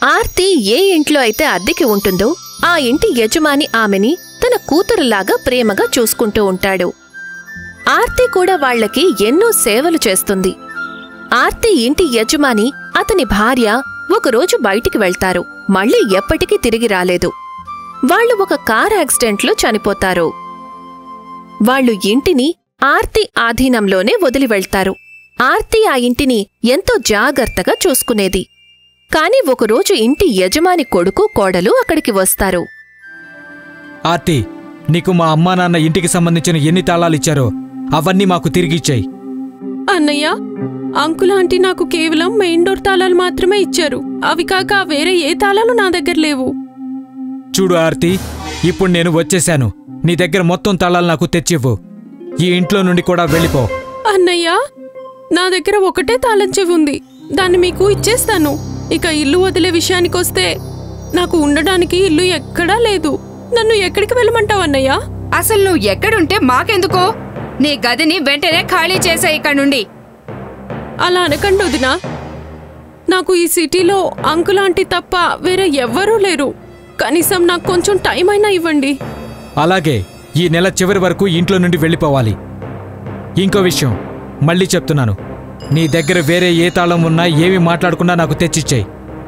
ఆర్తి ఏ ఇంట్లో అయితే అద్దెకి ఉంటుందో ఆ ఇంటి యజమాని ఆమెని తన కూతురులాగా ప్రేమగా చూసుకుంటూ ఉంటాడు ఆర్తి కూడా వాళ్ళకి ఎన్నో సేవలు చేస్తుంది ఆర్తి ఇంటి యజమాని అతని భార్య ఒకరోజు బయటికి వెళ్తారు మళ్ళీ ఎప్పటికీ తిరిగి రాలేదు వాళ్ళు ఒక కార్ యాక్సిడెంట్లో చనిపోతారు వాళ్ళు ఇంటిని ఆర్తి ఆధీనంలోనే వదిలి వెళ్తారు ఆర్తి ఆ ఇంటిని ఎంతో జాగ్రత్తగా చూసుకునేది కాని ఒకరోజు ఇంటి యజమాని కొడుకు కోడలు అక్కడికి వస్తారు ఆర్తి నీకు మా అమ్మా నాన్న ఇంటికి సంబంధించిన ఎన్ని తాళాలు ఇచ్చారో అవన్నీ మాకు తిరిగిచ్చాయి అన్నయ్య అంకుల్ ఆంటీ నాకు కేవలం మెయిన్ డోర్ తాళాలు మాత్రమే ఇచ్చారు అవి కాక వేరే ఏ తాళాలు నా దగ్గర లేవు చూడు ఆర్తి ఇప్పుడు నేను వచ్చేశాను నీ దగ్గర మొత్తం తాళాలు నాకు తెచ్చివ్వు ఈ ఇంట్లో నుండి కూడా వెళ్ళిపో అన్నయ్య నా దగ్గర ఒకటే తాళం చెవి ఉంది దాన్ని మీకు ఇచ్చేస్తాను ఇక ఇల్లు వదిలే విషయానికొస్తే నాకు ఉండడానికి ఇల్లు ఎక్కడా లేదు నన్ను ఎక్కడికి వెళ్ళమంటావు అన్నయ్య అసలు నువ్వు ఎక్కడుంటే మాకెందుకో నీ గదిని వెంటనే ఖాళీ చేసే ఇక్కడ నుండి అలా అనకండి వదినా నాకు ఈ సిటీలో అంకుల్ ఆంటీ తప్ప వేరే ఎవ్వరూ లేరు కనీసం నాకు కొంచెం టైం అయినా ఇవ్వండి అలాగే ఈ నెల చివరి వరకు ఇంట్లో నుండి వెళ్ళిపోవాలి ఇంకో విషయం మళ్ళీ చెప్తున్నాను నీ దగ్గర వేరే ఏ తాళం ఉన్నా ఏమి మాట్లాడకుండా నాకు తెచ్చిచ్చేయి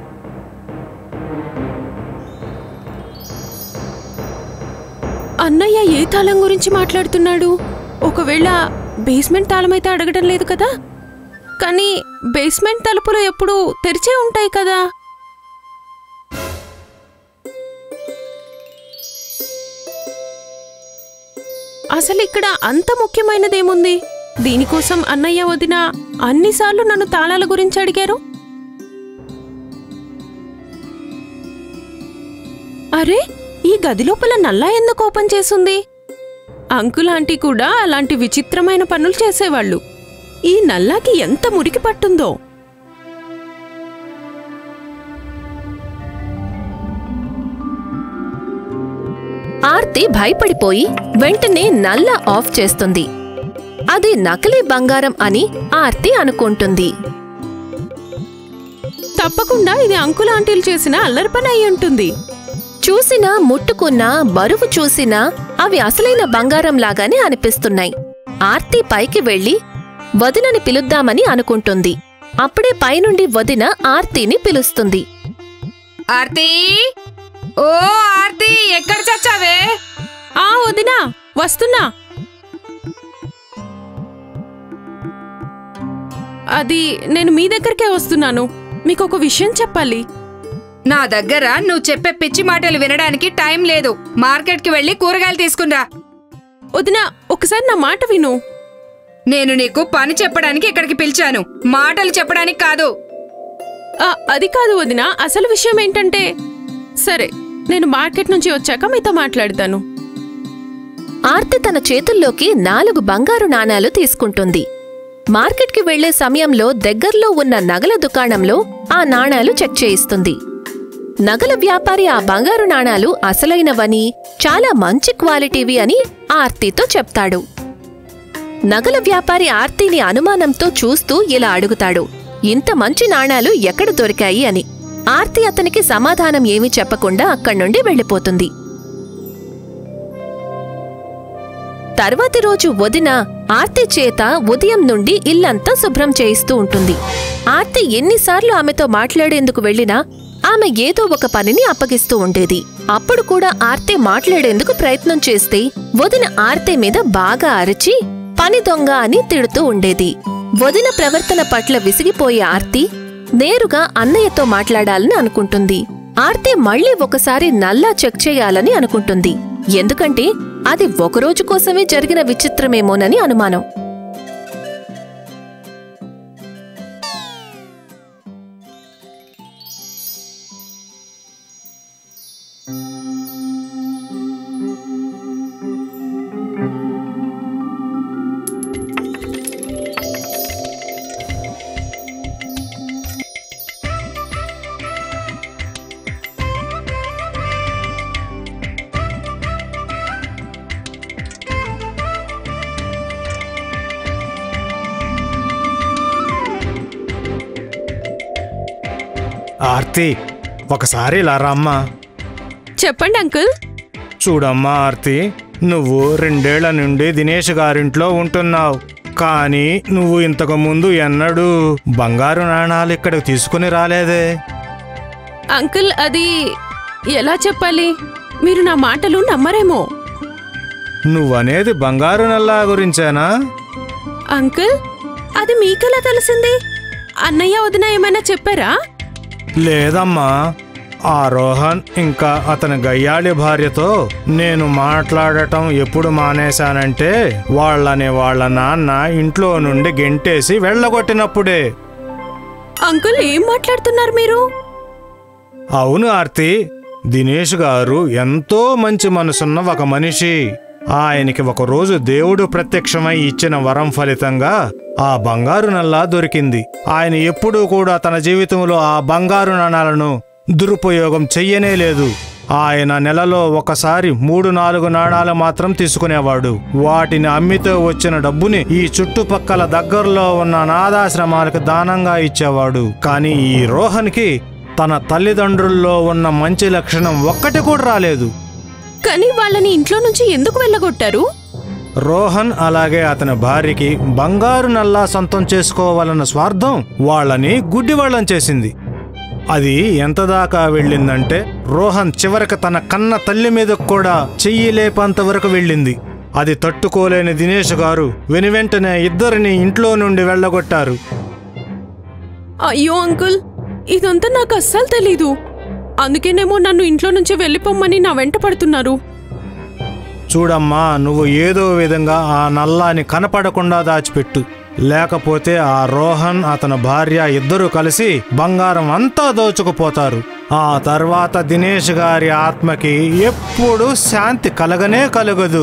అన్నయ్య ఏ తాళం గురించి మాట్లాడుతున్నాడు ఒకవేళ బేస్మెంట్ తాళం అయితే అడగడం లేదు కదా కానీ బేస్మెంట్ తలుపులు ఎప్పుడూ తెరిచే ఉంటాయి కదా అసలు ఇక్కడ అంత ముఖ్యమైనదేముంది దీనికోసం అన్నయ్య వదిన అన్నిసార్లు నన్ను తాళాల గురించి అడిగారు అరే ఈ గది లోపల నల్లా ఎందుకు ఓపెన్ చేసుంది అంకుల్ ఆంటీ కూడా అలాంటి విచిత్రమైన పనులు చేసేవాళ్ళు ఈ నల్లాకి ఎంత మురికి పట్టుందో ఆర్తి భయపడిపోయి వెంటనే నల్ల ఆఫ్ చేస్తుంది అది నకిలీ బంగారం అని ఆర్తి అనుకుంటుంది తప్పకుండా ఇది అంకుల్ ఆంటీలు చేసిన అల్లరి పని అయి ఉంటుంది చూసినా ముట్టుకున్నా బరువు చూసినా అవి అసలైన బంగారం లాగానే అనిపిస్తున్నాయి ఆర్తి పైకి వెళ్లి వదినని పిలుద్దామని అనుకుంటుంది అప్పుడే పైనుండి వదిన ఆర్తిని పిలుస్తుంది ఆర్తి ఓ ఆర్తి ఎక్కడ చచ్చావే ఆ వదినా వస్తున్నా అది నేను మీ దగ్గరకే వస్తున్నాను మీకు ఒక విషయం చెప్పాలి నా దగ్గర నువ్వు చెప్పే పిచ్చి మాటలు వినడానికి టైం లేదు మార్కెట్కి వెళ్ళి కూరగాయలు తీసుకునిరా వదినా ఒకసారి నా మాట విను నేను నీకు పని చెప్పడానికి ఇక్కడికి పిలిచాను మాటలు చెప్పడానికి కాదు ఆ, అది కాదు వదినా అసలు విషయం ఏంటంటే సరే నేను మార్కెట్ నుంచి వచ్చాక మీతో మాట్లాడతాను ఆర్తి తన చేతుల్లోకి నాలుగు బంగారు నాణాలు తీసుకుంటుంది మార్కెట్కి వెళ్లే సమయంలో దగ్గర్లో ఉన్న నగల దుకాణంలో ఆ నాణాలు చెక్ చేయిస్తుంది నగల వ్యాపారి ఆ బంగారు నాణాలు అసలైనవని చాలా మంచి క్వాలిటీవి అని ఆర్తితో చెప్తాడు నగల వ్యాపారి ఆర్తిని అనుమానంతో చూస్తూ ఇలా అడుగుతాడు ఇంత మంచి నాణాలు ఎక్కడ దొరికాయి అని ఆర్తి అతనికి సమాధానం ఏమీ చెప్పకుండా అక్కడి నుండి వెళ్ళిపోతుంది తర్వాతి రోజు వదిన ఆర్తి చేత ఉదయం నుండి ఇల్లంతా శుభ్రం చేయిస్తూ ఉంటుంది ఆర్తి ఎన్నిసార్లు ఆమెతో మాట్లాడేందుకు వెళ్ళినా ఆమె ఏదో ఒక పనిని అప్పగిస్తూ ఉండేది అప్పుడు కూడా ఆర్తి మాట్లాడేందుకు ప్రయత్నం చేస్తే వదిన ఆర్తి మీద బాగా అరిచి పని దొంగ అని తిడుతూ ఉండేది వదిన ప్రవర్తన పట్ల విసిగిపోయే ఆర్తి నేరుగా అన్నయ్యతో మాట్లాడాలని అనుకుంటుంది ఆర్తి మళ్ళీ ఒకసారి నల్లా చెక్ చేయాలని అనుకుంటుంది ఎందుకంటే అది ఒకరోజు కోసమే జరిగిన విచిత్రమేమోనని అనుమానం ఆర్తి ఒకసారి ఇలా రమ్మా చెప్పండి అంకుల్ చూడమ్మా ఆర్తి నువ్వు రెండేళ్ల నుండి దినేష్ గారింట్లో ఉంటున్నావు కానీ నువ్వు ఇంతకు ముందు ఎన్నడూ బంగారు నాణాలు ఇక్కడికి తీసుకుని రాలేదే అంకుల్ అది ఎలా చెప్పాలి మీరు నా మాటలు నమ్మరేమో నువ్వనేది బంగారు నల్లా గురించేనా అంకుల్ అది మీకెలా తెలిసింది అన్నయ్య వదిన ఏమైనా చెప్పారా లేదమ్మా ఆ రోహన్ ఇంకా అతని గయ్యాళి భార్యతో నేను మాట్లాడటం ఎప్పుడు మానేశానంటే వాళ్ళని వాళ్ళ నాన్న ఇంట్లో నుండి గెంటేసి వెళ్ళగొట్టినప్పుడే అంకుల్ ఏం మాట్లాడుతున్నారు మీరు అవును ఆర్తి దినేష్ గారు ఎంతో మంచి మనసున్న ఒక మనిషి ఆయనకి ఒకరోజు దేవుడు ప్రత్యక్షమై ఇచ్చిన వరం ఫలితంగా ఆ బంగారు నల్లా దొరికింది ఆయన ఎప్పుడూ కూడా తన జీవితంలో ఆ బంగారు నాణాలను దురుపయోగం చెయ్యనే లేదు ఆయన నెలలో ఒకసారి మూడు నాలుగు నాణాలు మాత్రం తీసుకునేవాడు వాటిని అమ్మితో వచ్చిన డబ్బుని ఈ చుట్టుపక్కల దగ్గరలో ఉన్న అనాథాశ్రమాలకు దానంగా ఇచ్చేవాడు కానీ ఈ రోహన్కి తన తల్లిదండ్రుల్లో ఉన్న మంచి లక్షణం ఒక్కటి కూడా రాలేదు కానీ వాళ్ళని ఇంట్లో నుంచి ఎందుకు వెళ్ళగొట్టారు రోహన్ అలాగే అతని భార్యకి బంగారు నల్లా సొంతం చేసుకోవాలన్న స్వార్థం వాళ్ళని గుడ్డివాళ్ళం చేసింది అది ఎంత దాకా వెళ్ళిందంటే రోహన్ చివరికి తన కన్న తల్లి మీద కూడా చెయ్యి లేపంత వరకు వెళ్ళింది అది తట్టుకోలేని దినేష్ గారు వెనువెంటనే ఇద్దరిని ఇంట్లో నుండి వెళ్ళగొట్టారు అయ్యో అంకుల్ ఇదంతా నాకు అస్సలు తెలీదు అందుకేనేమో నన్ను ఇంట్లో నుంచి వెళ్ళిపోమ్మని నా వెంట పడుతున్నారు చూడమ్మా నువ్వు ఏదో విధంగా ఆ నల్లాని కనపడకుండా దాచిపెట్టు లేకపోతే ఆ రోహన్ అతని భార్య ఇద్దరూ కలిసి బంగారం అంతా దోచుకుపోతారు ఆ తర్వాత దినేష్ గారి ఆత్మకి ఎప్పుడు శాంతి కలగనే కలగదు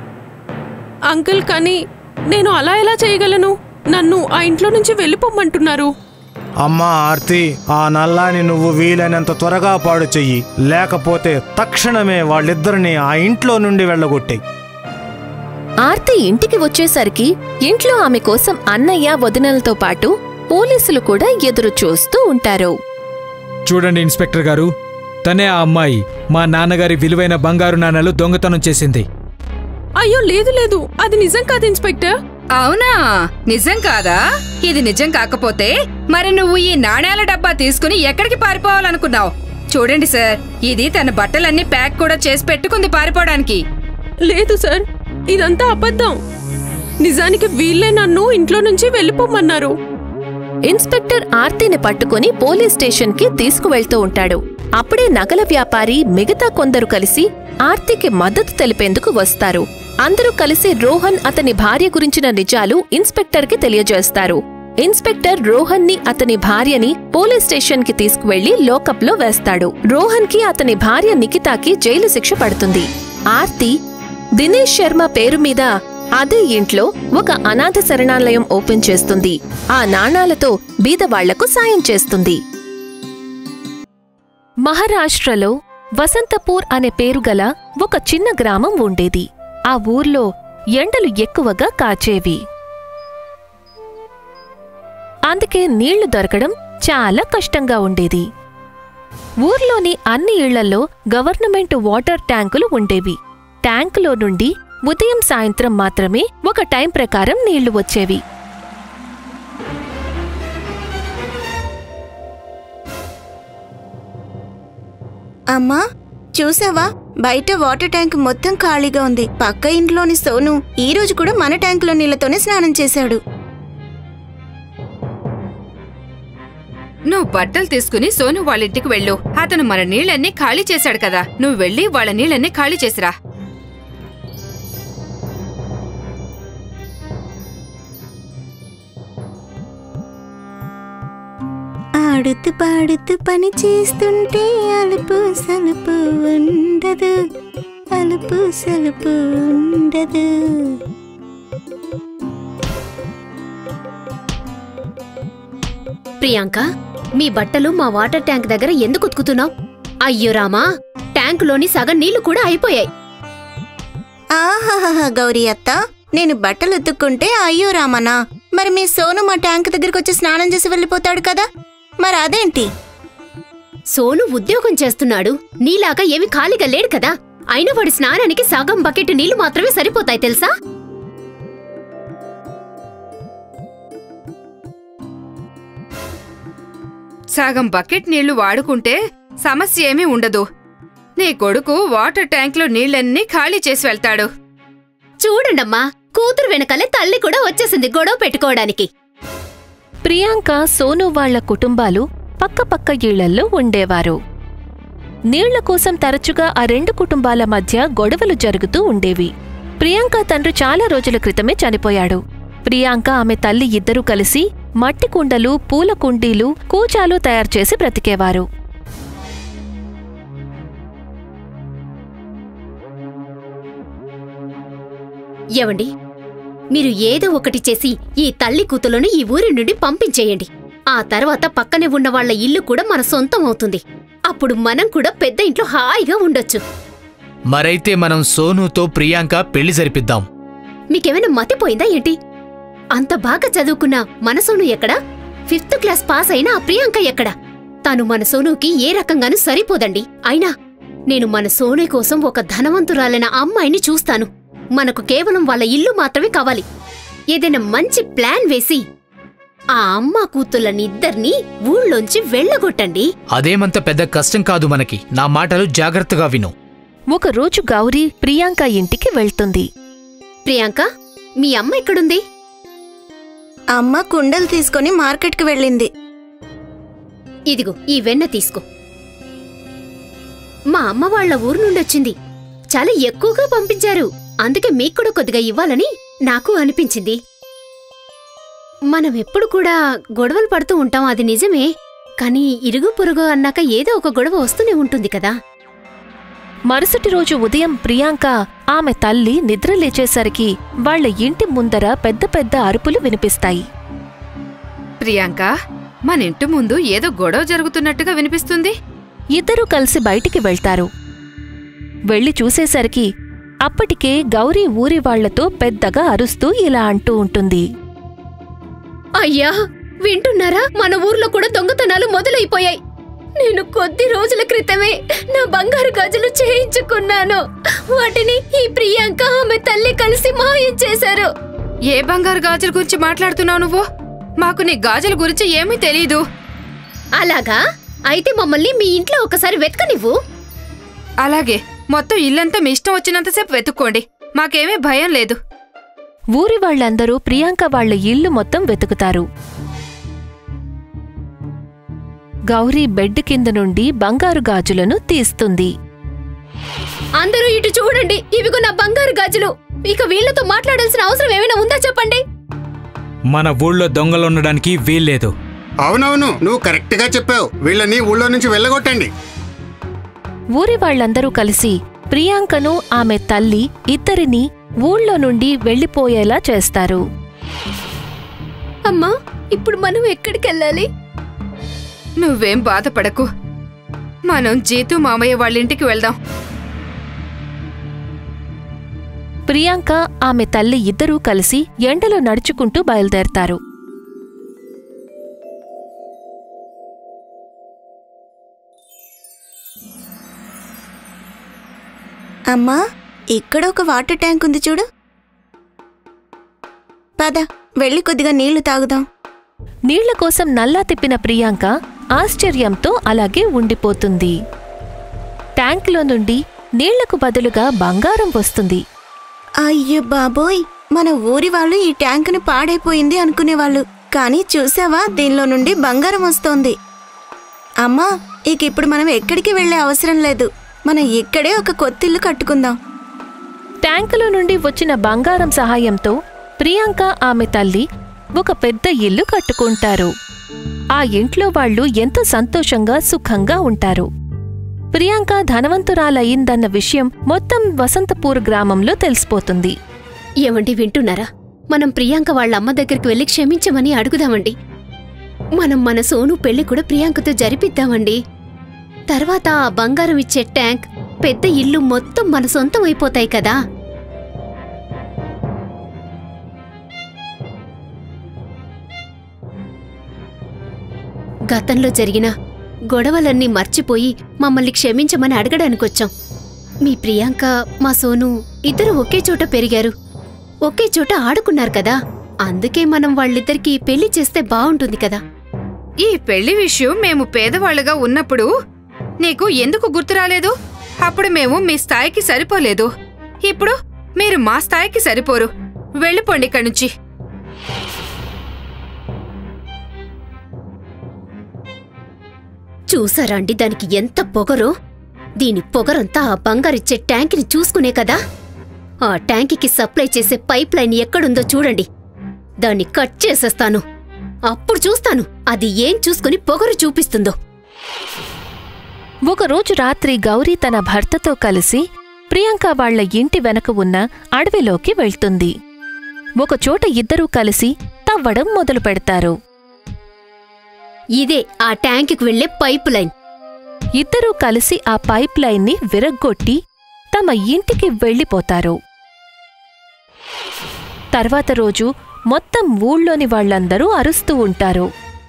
అంకుల్ కానీ నేను అలా ఎలా చేయగలను నన్ను ఆ ఇంట్లో నుంచి వెళ్ళిపోమ్మంటున్నారు అమ్మా ఆర్తి ఆ నల్లాని నువ్వు వీలైనంత త్వరగా పాడు చెయ్యి లేకపోతే తక్షణమే వాళ్ళిద్దరిని ఆ ఇంట్లో నుండి వెళ్ళగొట్టాయి ఆర్తి ఇంటికి వచ్చేసరికి ఇంట్లో ఆమె కోసం అన్నయ్య వదినలతో పాటు పోలీసులు కూడా ఎదురు చూస్తూ ఉంటారు చూడండి ఇన్స్పెక్టర్ గారు తనే ఆ అమ్మాయి మా నాన్నగారి విలువైన బంగారు నాణాలు దొంగతనం చేసింది అయ్యో లేదు లేదు అది నిజం కాదు ఇన్స్పెక్టర్ అవునా నిజం కాదా ఇది నిజం కాకపోతే మరి నువ్వు ఈ నాణేల డబ్బా తీసుకుని ఎక్కడికి పారిపోవాలనుకున్నావు చూడండి సార్ ఇది తన బట్టలన్నీ ప్యాక్ కూడా చేసి పెట్టుకుంది పారిపోవడానికి లేదు సార్ ఇదంతా అబద్ధం నిజానికి వీళ్ళే నన్ను ఇంట్లో నుంచి వెళ్ళిపోమన్నారు ఇన్స్పెక్టర్ ఆర్తిని పట్టుకుని పోలీస్ స్టేషన్కి తీసుకువెళ్తూ ఉంటాడు అప్పుడే నగల వ్యాపారి మిగతా కొందరు కలిసి ఆర్తికి మద్దతు తెలిపేందుకు వస్తారు అందరూ కలిసి రోహన్ అతని భార్య గురించిన నిజాలు ఇన్స్పెక్టర్కి తెలియజేస్తారు ఇన్స్పెక్టర్ రోహన్ ని అతని భార్యని పోలీస్ స్టేషన్ కి తీసుకువెళ్లి లోకప్లో వేస్తాడు రోహన్ కి అతని భార్య నిఖితాకి జైలు శిక్ష పడుతుంది ఆర్తి దినేష్ శర్మ పేరు మీద అదే ఇంట్లో ఒక అనాథ శరణాలయం ఓపెన్ చేస్తుంది ఆ నాణాలతో బీదవాళ్లకు సాయం చేస్తుంది మహారాష్ట్రలో వసంతపూర్ అనే పేరుగల ఒక చిన్న గ్రామం ఉండేది ఆ ఊర్లో ఎండలు ఎక్కువగా కాచేవి అందుకే నీళ్లు దొరకడం చాలా కష్టంగా ఉండేది ఊర్లోని అన్ని ఇళ్లలో గవర్నమెంట్ వాటర్ ట్యాంకులు ఉండేవి ట్యాంకులో నుండి ఉదయం సాయంత్రం మాత్రమే ఒక టైం ప్రకారం నీళ్లు వచ్చేవి అమ్మా చూసావా బయట వాటర్ ట్యాంక్ మొత్తం ఖాళీగా ఉంది పక్క ఇంట్లోని సోను ఈ రోజు కూడా మన ట్యాంకులో నీళ్లతోనే స్నానం చేశాడు నువ్వు బట్టలు తీసుకుని సోను వాళ్ళ ఇంటికి వెళ్ళు అతను మన నీళ్ళన్నీ ఖాళీ చేశాడు కదా నువ్వు వెళ్ళి వాళ్ళ నీళ్ళన్నీ ఖాళీ చేసిరా ఆడుతూ పాడుతూ పని చేస్తుంటే అలుపు సలుపు ఉండదు అలుపు సలుపు ఉండదు ప్రియాంక మీ బట్టలు మా వాటర్ ట్యాంక్ దగ్గర ఎందుకు ఉతుకుతున్నావు అయ్యో రామా ట్యాంకులోని సగం నీళ్లు కూడా అయిపోయాయి ఆహాహా గౌరీ అత్త నేను బట్టలు ఉతుక్కుంటే అయ్యో రామనా మరి మీ సోను మా ట్యాంక్ దగ్గరికి వచ్చి స్నానం చేసి వెళ్ళిపోతాడు కదా మరి అదేంటి సోను ఉద్యోగం చేస్తున్నాడు నీలాగా ఏమి ఖాళీగా లేడు కదా అయినా వాడి స్నానానికి సగం బకెట్ నీళ్లు మాత్రమే సరిపోతాయి తెలుసా సగం బకెట్ నీళ్లు వాడుకుంటే సమస్య ఏమీ ఉండదు నీ కొడుకు వాటర్ ట్యాంక్లో నీళ్ళన్నీ ఖాళీ చేసి వెళ్తాడు చూడండమ్మా కూతురు వెనకాలే తల్లి కూడా వచ్చేసింది గొడవ పెట్టుకోవడానికి ప్రియాంక సోను వాళ్ళ కుటుంబాలు పక్కపక్క ఇళ్లల్లో ఉండేవారు నీళ్ల కోసం తరచుగా ఆ రెండు కుటుంబాల మధ్య గొడవలు జరుగుతూ ఉండేవి ప్రియాంక తండ్రి చాలా రోజుల క్రితమే చనిపోయాడు ప్రియాంక ఆమె తల్లి ఇద్దరూ కలిసి మట్టి కుండలు పూల కుండీలు కూచాలు తయారు చేసి బ్రతికేవారు ఏవండి మీరు ఏదో ఒకటి చేసి ఈ తల్లి కూతులను ఈ ఊరి నుండి పంపించేయండి ఆ తర్వాత పక్కనే ఉన్న వాళ్ళ ఇల్లు కూడా మన సొంతం అవుతుంది అప్పుడు మనం కూడా పెద్ద ఇంట్లో హాయిగా ఉండొచ్చు మరైతే మనం సోనుతో ప్రియాంక పెళ్లి జరిపిద్దాం మీకేమైనా మతిపోయిందా ఏంటి అంత బాగా చదువుకున్న మన సోను ఎక్కడా ఫిఫ్త్ క్లాస్ పాస్ అయిన ఆ ప్రియాంక ఎక్కడా తాను మన సోనుకి ఏ రకంగానూ సరిపోదండి అయినా నేను మన సోను కోసం ఒక ధనవంతురాలైన అమ్మాయిని చూస్తాను మనకు కేవలం వాళ్ళ ఇల్లు మాత్రమే కావాలి ఏదైనా మంచి ప్లాన్ వేసి ఆ అమ్మ కూతుళ్ళనిద్దరినీ ఊళ్ళోంచి వెళ్ళగొట్టండి అదేమంత పెద్ద కష్టం కాదు మనకి నా మాటలు జాగ్రత్తగా విను ఒకరోజు గౌరీ ప్రియాంక ఇంటికి వెళ్తుంది ప్రియాంక మీ అమ్మ ఎక్కడుంది అమ్మ కుండలు తీసుకొని మార్కెట్కి వెళ్ళింది ఇదిగో ఈ వెన్న తీసుకో మా అమ్మ వాళ్ళ ఊరు నుండి వచ్చింది చాలా ఎక్కువగా పంపించారు అందుకే మీకు కూడా కొద్దిగా ఇవ్వాలని నాకు అనిపించింది మనం ఎప్పుడు కూడా గొడవలు పడుతూ ఉంటాం అది నిజమే కానీ ఇరుగు పొరుగు అన్నాక ఏదో ఒక గొడవ వస్తూనే ఉంటుంది కదా మరుసటి రోజు ఉదయం ప్రియాంక ఆమె తల్లి నిద్ర లేచేసరికి వాళ్ళ ఇంటి ముందర పెద్ద పెద్ద అరుపులు వినిపిస్తాయి ప్రియాంక మన ఇంటి ముందు ఏదో గొడవ జరుగుతున్నట్టుగా వినిపిస్తుంది ఇద్దరూ కలిసి బయటికి వెళ్తారు వెళ్లి చూసేసరికి అప్పటికే గౌరీ ఊరి వాళ్లతో పెద్దగా అరుస్తూ ఇలా అంటూ ఉంటుంది అయ్యా వింటున్నారా మన ఊర్లో కూడా దొంగతనాలు మొదలైపోయాయి నేను కొద్ది రోజుల క్రితమే నా బంగారు గాజులు చేయించుకున్నాను వాటిని ఈ ప్రియాంక ఆమె తల్లి కలిసి మాయం చేశారు ఏ బంగారు గాజుల గురించి మాట్లాడుతున్నావు నువ్వు మాకు నీ గాజుల గురించి ఏమీ తెలీదు అలాగా అయితే మమ్మల్ని మీ ఇంట్లో ఒకసారి వెతకనివ్వు అలాగే మొత్తం ఇల్లంతా మీ ఇష్టం వచ్చినంతసేపు వెతుక్కోండి మాకేమీ భయం లేదు ఊరి వాళ్ళందరూ ప్రియాంక వాళ్ళ ఇల్లు మొత్తం వెతుకుతారు గౌరీ బెడ్ కింద నుండి బంగారు గాజులను తీస్తుంది అందరూ ఇటు చూడండి ఇవిగో నా బంగారు గాజులు ఇక వీళ్ళతో మాట్లాడాల్సిన అవసరం ఏమైనా ఉందా చెప్పండి మన ఊళ్ళో దొంగలుండడానికి వీల్లేదు అవునవును నువ్వు కరెక్ట్గా చెప్పావు వీళ్ళని ఊళ్ళో నుంచి వెళ్ళగొట్టండి ఊరి వాళ్ళందరూ కలిసి ప్రియాంకను ఆమె తల్లి ఇద్దరిని ఊళ్ళో నుండి వెళ్లిపోయేలా చేస్తారు అమ్మా ఇప్పుడు మనం ఎక్కడికెళ్ళాలి నువ్వేం బాధపడకు మనం జీతు మామయ్య వాళ్ళ ఇంటికి వెళ్దాం ప్రియాంక ఆమె తల్లి ఇద్దరూ కలిసి ఎండలో నడుచుకుంటూ బయలుదేరతారు అమ్మా ఇక్కడ ఒక వాటర్ ట్యాంక్ ఉంది చూడు పద వెళ్ళి కొద్దిగా నీళ్లు తాగుదాం నీళ్ల కోసం నల్లా తిప్పిన ప్రియాంక ఆశ్చర్యంతో అలాగే ఉండిపోతుంది ట్యాంక్లో నుండి నీళ్లకు బదులుగా బంగారం వస్తుంది అయ్యో బాబోయ్ మన ఊరి వాళ్ళు ఈ ట్యాంకుని పాడైపోయింది అనుకునేవాళ్ళు కానీ చూసావా దీనిలో నుండి బంగారం వస్తోంది అమ్మా ఇక ఇప్పుడు మనం ఎక్కడికి వెళ్ళే అవసరం లేదు మనం ఇక్కడే ఒక కొత్తిల్లు కట్టుకుందాం ట్యాంకులో నుండి వచ్చిన బంగారం సహాయంతో ప్రియాంక ఆమె తల్లి ఒక పెద్ద ఇల్లు కట్టుకుంటారు ఆ ఇంట్లో వాళ్ళు ఎంతో సంతోషంగా సుఖంగా ఉంటారు ప్రియాంక ధనవంతురాలయ్యిందన్న విషయం మొత్తం వసంతపూర్ గ్రామంలో తెలిసిపోతుంది ఏమండి వింటున్నారా మనం ప్రియాంక వాళ్ళ అమ్మ దగ్గరికి వెళ్ళి క్షమించమని అడుగుదామండి మనం మన సోను పెళ్లి కూడా ప్రియాంకతో జరిపిద్దామండి తర్వాత ఆ బంగారం ఇచ్చే ట్యాంక్ పెద్ద ఇల్లు మొత్తం మన సొంతం అయిపోతాయి కదా గతంలో జరిగిన గొడవలన్నీ మర్చిపోయి మమ్మల్ని క్షమించమని అడగడానికొచ్చాం మీ ప్రియాంక మా సోను ఇద్దరు ఒకే చోట పెరిగారు ఒకే చోట ఆడుకున్నారు కదా అందుకే మనం వాళ్ళిద్దరికి పెళ్లి చేస్తే బావుంటుంది కదా ఈ పెళ్లి విషయం మేము పేదవాళ్ళుగా ఉన్నప్పుడు నీకు ఎందుకు గుర్తు రాలేదు అప్పుడు మేము మీ స్థాయికి సరిపోలేదు ఇప్పుడు మీరు మా స్థాయికి సరిపోరు వెళ్ళిపోండి ఇక్కడి నుంచి చూసారా అండి దానికి ఎంత పొగరో దీని పొగరంతా ఆ బంగారిచ్చే ట్యాంక్ని చూసుకునే కదా ఆ ట్యాంకికి సప్లై చేసే పైప్ లైన్ ఎక్కడుందో చూడండి దాన్ని కట్ చేసేస్తాను అప్పుడు చూస్తాను అది ఏం చూసుకుని పొగరు చూపిస్తుందో ఒకరోజు రాత్రి గౌరీ తన భర్తతో కలిసి ప్రియాంక వాళ్ళ ఇంటి వెనక ఉన్న అడవిలోకి వెళ్తుంది ఒకచోట ఇద్దరూ కలిసి తవ్వడం మొదలు పెడతారు ఇదే ఆ ట్యాంకుకి వెళ్లే పైప్ లైన్ ఇద్దరూ కలిసి ఆ పైప్ లైన్ని విరగ్గొట్టి తమ ఇంటికి వెళ్ళిపోతారు తర్వాత రోజు మొత్తం ఊళ్ళోని వాళ్ళందరూ అరుస్తూ ఉంటారు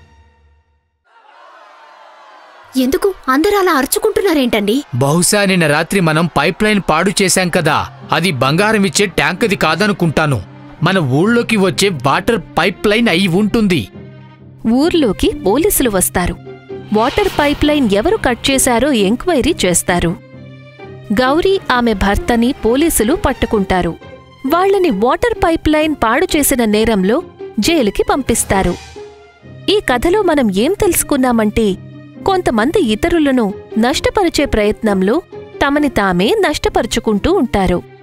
ఎందుకు అందరూ అలా అరుచుకుంటున్నారేంటండి బహుశా నిన్న రాత్రి మనం పైప్ లైన్ పాడు చేశాం కదా అది బంగారం ఇచ్చే ట్యాంక్ అది కాదనుకుంటాను మన ఊళ్ళోకి వచ్చే వాటర్ పైప్ లైన్ అయి ఉంటుంది ఊర్లోకి పోలీసులు వస్తారు వాటర్ పైప్ లైన్ ఎవరు కట్ చేశారో ఎంక్వైరీ చేస్తారు గౌరీ ఆమె భర్తని పోలీసులు పట్టుకుంటారు వాళ్ళని వాటర్ పైప్ లైన్ పాడు చేసిన నేరంలో జైలుకి పంపిస్తారు ఈ కథలో మనం ఏం తెలుసుకున్నామంటే కొంతమంది ఇతరులను నష్టపరిచే ప్రయత్నంలో తమని తామే నష్టపరుచుకుంటూ ఉంటారు